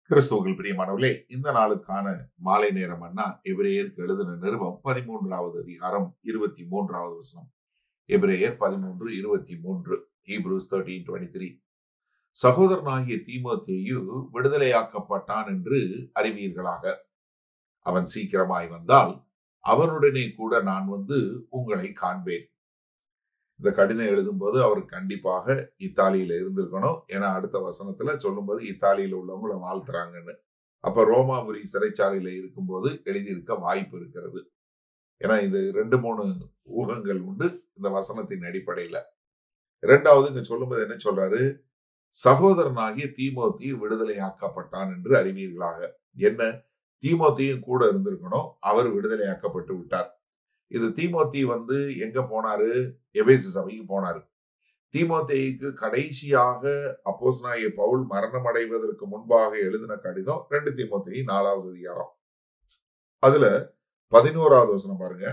கிறிஸ்துவர்கள் பிரியமானவர்களே இந்த நாளுக்கான மாலை நேரம் அண்ணா எபிரேயருக்கு எழுதின நிருபம் பதிமூன்றாவது அதிகாரம் இருபத்தி மூன்றாவது வசனம் எபிரேயர் பதிமூன்று இருபத்தி மூன்று ஹீப்ரூஸ் தேர்ட்டீன் டுவெண்ட்டி த்ரீ சகோதரனாகிய தீமோத்தேயு விடுதலையாக்கப்பட்டான் என்று அறிவீர்களாக அவன் சீக்கிரமாய் வந்தால் அவனுடனே கூட நான் வந்து உங்களை காண்பேன் இந்த கடிதம் எழுதும்போது அவர் கண்டிப்பாக இத்தாலியில இருந்திருக்கணும் ஏன்னா அடுத்த வசனத்துல சொல்லும்போது இத்தாலியில உள்ளவங்கள வாழ்த்துறாங்கன்னு அப்ப ரோமாபுரி சிறைச்சாலையில இருக்கும்போது எழுதியிருக்க வாய்ப்பு இருக்கிறது ஏன்னா இது ரெண்டு மூணு ஊகங்கள் உண்டு இந்த வசனத்தின் அடிப்படையில இரண்டாவது இங்க சொல்லும்போது என்ன சொல்றாரு சகோதரனாகிய தீமோத்தி விடுதலையாக்கப்பட்டான் என்று அறிவீர்களாக என்ன தீமோத்தியும் கூட இருந்திருக்கணும் அவர் விடுதலையாக்கப்பட்டு விட்டார் இது தீமோத்தி வந்து எங்க போனாரு எபேசு சபைக்கு போனாரு தீமோத்தேயுக்கு கடைசியாக அப்போஸ்நாய பவுல் மரணம் அடைவதற்கு முன்பாக எழுதின கடிதம் ரெண்டு தீமோத்தேயு நாலாவது அதிகாரம் அதுல பதினோராவது வசனம் பாருங்க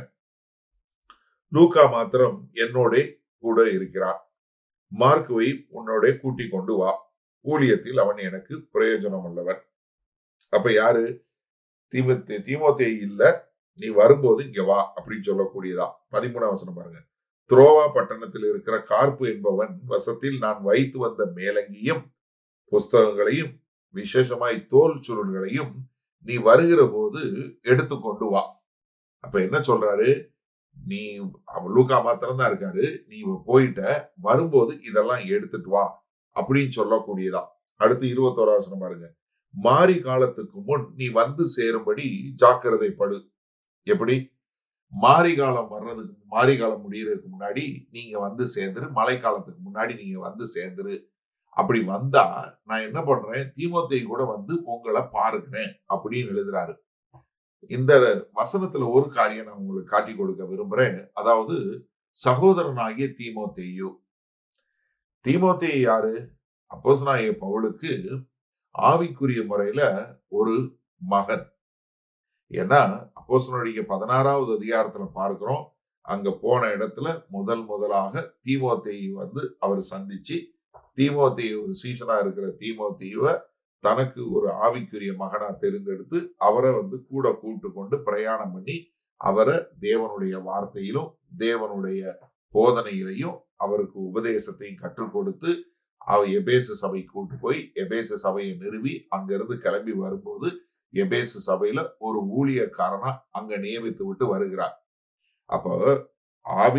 லூக்கா மாத்திரம் என்னோட கூட இருக்கிறார் மார்க்குவை உன்னோட கூட்டிக் கொண்டு வா ஊழியத்தில் அவன் எனக்கு பிரயோஜனம் உள்ளவன் அப்ப யாரு தீமத்தே தீமோத்தே இல்ல நீ வரும்போது இங்க வா அப்படின்னு சொல்லக்கூடியதா பதிமூணாம் வசனம் பாருங்க துரோவா பட்டணத்தில் இருக்கிற கார்ப்பு என்பவன் வசத்தில் நான் வைத்து வந்த மேலங்கியும் புஸ்தகங்களையும் விசேஷமாய் தோல் சுருள்களையும் நீ வருகிற போது எடுத்துக்கொண்டு வா அப்ப என்ன சொல்றாரு நீ லூக்கா மாத்திரம் தான் இருக்காரு நீ போயிட்ட வரும்போது இதெல்லாம் எடுத்துட்டு வா அப்படின்னு சொல்லக்கூடியதா அடுத்து இருபத்தோராசனம் பாருங்க மாரி காலத்துக்கு முன் நீ வந்து சேரும்படி ஜாக்கிரதைப்படு எப்படி மாரி காலம் வர்றதுக்கு மாரி காலம் முடியறதுக்கு முன்னாடி நீங்க வந்து சேர்ந்துரு மழை காலத்துக்கு முன்னாடி நீங்க வந்து சேர்ந்துரு அப்படி வந்தா நான் என்ன பண்றேன் தீமோத்தை கூட வந்து உங்களை பாருக்கிறேன் அப்படின்னு எழுதுறாரு இந்த வசனத்துல ஒரு காரியம் நான் உங்களுக்கு காட்டி கொடுக்க விரும்புறேன் அதாவது சகோதரனாகிய தீமோத்தேயு தீமோத்தேயு யாரு அப்போசனாகிய பவுலுக்கு ஆவிக்குரிய முறையில ஒரு மகன் ஏன்னா அப்போசனுடைய பதினாறாவது அதிகாரத்துல பார்க்கிறோம் அங்க போன இடத்துல முதல் முதலாக தீமோத்தேயு வந்து அவர் சந்திச்சு தீமோத்தேயு ஒரு சீசனா இருக்கிற தீமோத்தேயுவ தனக்கு ஒரு ஆவிக்குரிய மகனா தெரிந்தெடுத்து அவரை வந்து கூட கூட்டு கொண்டு பிரயாணம் பண்ணி அவரை தேவனுடைய வார்த்தையிலும் தேவனுடைய போதனையிலையும் அவருக்கு உபதேசத்தையும் கற்றுக் கொடுத்து அவர் எபேசு சபை கூட்டு போய் எபேசு சபையை நிறுவி அங்கிருந்து கிளம்பி வரும்போது எபேசு சபையில ஒரு ஊழியக்காரனா அங்க நியமித்து விட்டு வருகிறார் அப்போ ஆவி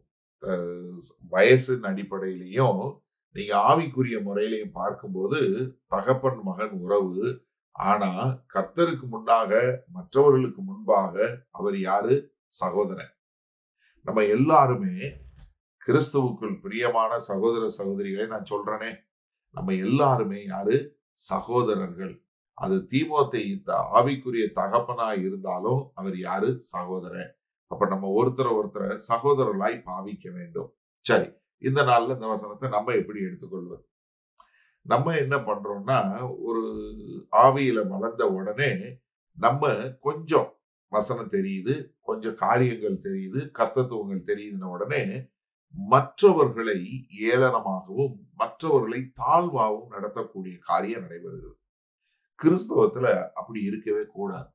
வயசின் அடிப்படையிலையும் நீங்க ஆவிக்குரிய முறையிலையும் பார்க்கும்போது தகப்பன் மகன் உறவு ஆனா கர்த்தருக்கு முன்னாக மற்றவர்களுக்கு முன்பாக அவர் யாரு சகோதரன் நம்ம எல்லாருமே கிறிஸ்துவுக்குள் பிரியமான சகோதர சகோதரிகளை நான் சொல்றேனே நம்ம எல்லாருமே யாரு சகோதரர்கள் அது தீமோத்தை ஆவிக்குரிய தகப்பனா இருந்தாலும் அவர் யாரு சகோதரன் அப்ப நம்ம ஒருத்தரை ஒருத்தரை சகோதரர்களாய் பாவிக்க வேண்டும் சரி இந்த நாள்ல இந்த வசனத்தை நம்ம எப்படி எடுத்துக்கொள்வது நம்ம என்ன பண்றோம்னா ஒரு ஆவியில வளர்ந்த உடனே நம்ம கொஞ்சம் வசனம் தெரியுது கொஞ்சம் காரியங்கள் தெரியுது கர்த்தத்துவங்கள் தெரியுதுன உடனே மற்றவர்களை ஏளனமாகவும் மற்றவர்களை தாழ்வாகவும் நடத்தக்கூடிய காரியம் நடைபெறுகிறது கிறிஸ்தவத்துல அப்படி இருக்கவே கூடாது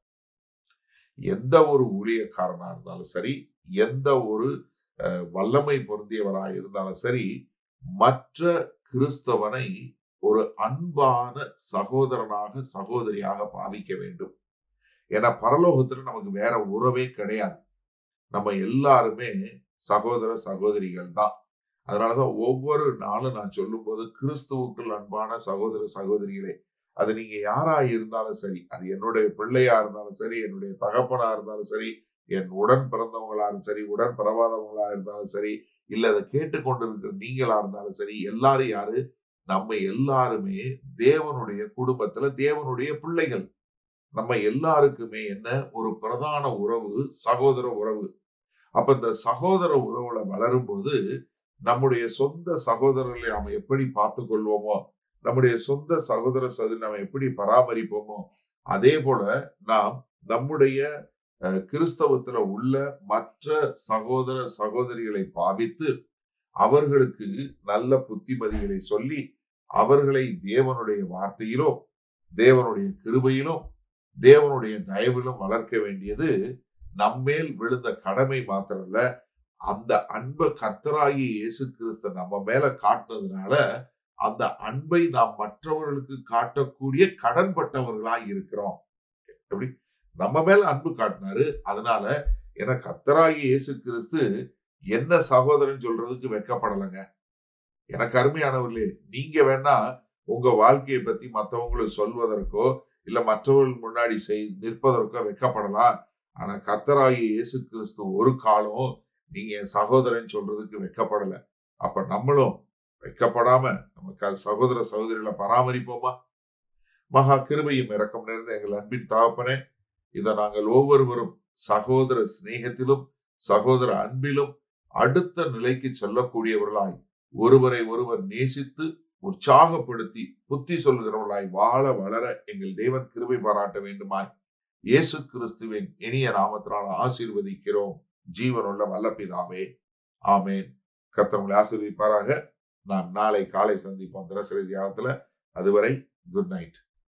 எந்த ஒரு ஊழியக்காரனா இருந்தாலும் சரி எந்த ஒரு வல்லமை பொருந்தியவராக இருந்தாலும் சரி மற்ற கிறிஸ்தவனை ஒரு அன்பான சகோதரனாக சகோதரியாக பாவிக்க வேண்டும் ஏன்னா பரலோகத்துல நமக்கு வேற உறவே கிடையாது நம்ம எல்லாருமே சகோதர சகோதரிகள் தான் அதனாலதான் ஒவ்வொரு நாளும் நான் சொல்லும் போது கிறிஸ்துவுக்குள் அன்பான சகோதர சகோதரிகளே அது நீங்க யாரா இருந்தாலும் சரி அது என்னுடைய பிள்ளையா இருந்தாலும் சரி என்னுடைய தகப்பனா இருந்தாலும் சரி என் உடன் பிறந்தவங்களா இருந்தாலும் சரி உடன் பிறவாதவங்களா இருந்தாலும் சரி இல்ல அதை கேட்டுக்கொண்டிருக்கிற நீங்களா இருந்தாலும் சரி எல்லாரும் யாரு நம்ம எல்லாருமே தேவனுடைய குடும்பத்துல தேவனுடைய பிள்ளைகள் நம்ம எல்லாருக்குமே என்ன ஒரு பிரதான உறவு சகோதர உறவு அப்ப இந்த சகோதர உறவுல வளரும் போது நம்முடைய சொந்த சகோதரர்களை நாம எப்படி பார்த்து கொள்வோமோ நம்முடைய சொந்த சகோதர சகோதரி நம்ம எப்படி பராமரிப்போமோ அதே போல நாம் நம்முடைய கிறிஸ்தவத்துல உள்ள மற்ற சகோதர சகோதரிகளை பாவித்து அவர்களுக்கு நல்ல புத்திமதிகளை சொல்லி அவர்களை தேவனுடைய வார்த்தையிலோ தேவனுடைய கிருபையிலும் தேவனுடைய தயவிலும் வளர்க்க வேண்டியது நம்மேல் விழுந்த கடமை மாத்திரல்ல அந்த அன்பை கர்த்தராகி இயேசு கிறிஸ்து நம்ம மேல காட்டுனதுனால அந்த அன்பை நாம் மற்றவர்களுக்கு காட்டக்கூடிய கடன்பட்டவர்களாய் இருக்கிறோம் எப்படி நம்ம மேல அன்பு காட்டினாரு அதனால என கர்த்தராகி இயேசு கிறிஸ்து என்ன சகோதரன் சொல்றதுக்கு வெக்கப்படலைங்க எனக்கு அருமையானவர்களே நீங்க வேணா உங்க வாழ்க்கையை பத்தி மற்றவங்களுக்கு சொல்வதற்கோ இல்ல மற்றவர்கள் முன்னாடி செய் நிற்பதற்கோ வெக்கப்படலாம் ஆனா கர்த்தராகி இயேசு கிறிஸ்து ஒரு காலம் நீங்க என் சகோதரன் சொல்றதுக்கு வெக்கப்படல அப்ப நம்மளும் வெக்கப்படாம நம்ம க- சகோதர சகோதரிகளை பராமரிப்போமா மகா கிருபையும் இரக்கம் நிறைந்த எங்கள் அன்பின் தகப்பனே இதை நாங்கள் ஒவ்வொருவரும் சகோதர சிநேகத்திலும் சகோதர அன்பிலும் அடுத்த நிலைக்கு செல்லக்கூடியவர்களாய் ஒருவரை ஒருவர் நேசித்து உற்சாகப்படுத்தி புத்தி சொல்கிறவர்களாய் வாழ வளர எங்கள் தேவன் கிருபை பாராட்ட வேண்டுமாய் இயேசு கிறிஸ்துவின் இனிய நாமத்தினால் ஆசீர்வதிக்கிறோம் ஜீவனுள்ள வல்ல பிதாவே ஆமேன் கர்த்தவங்களை ஆசீர்வதிப்பாராக நாம் நாளை காலை சந்திப்போம் தினசரி தியானத்துல அதுவரை குட் நைட்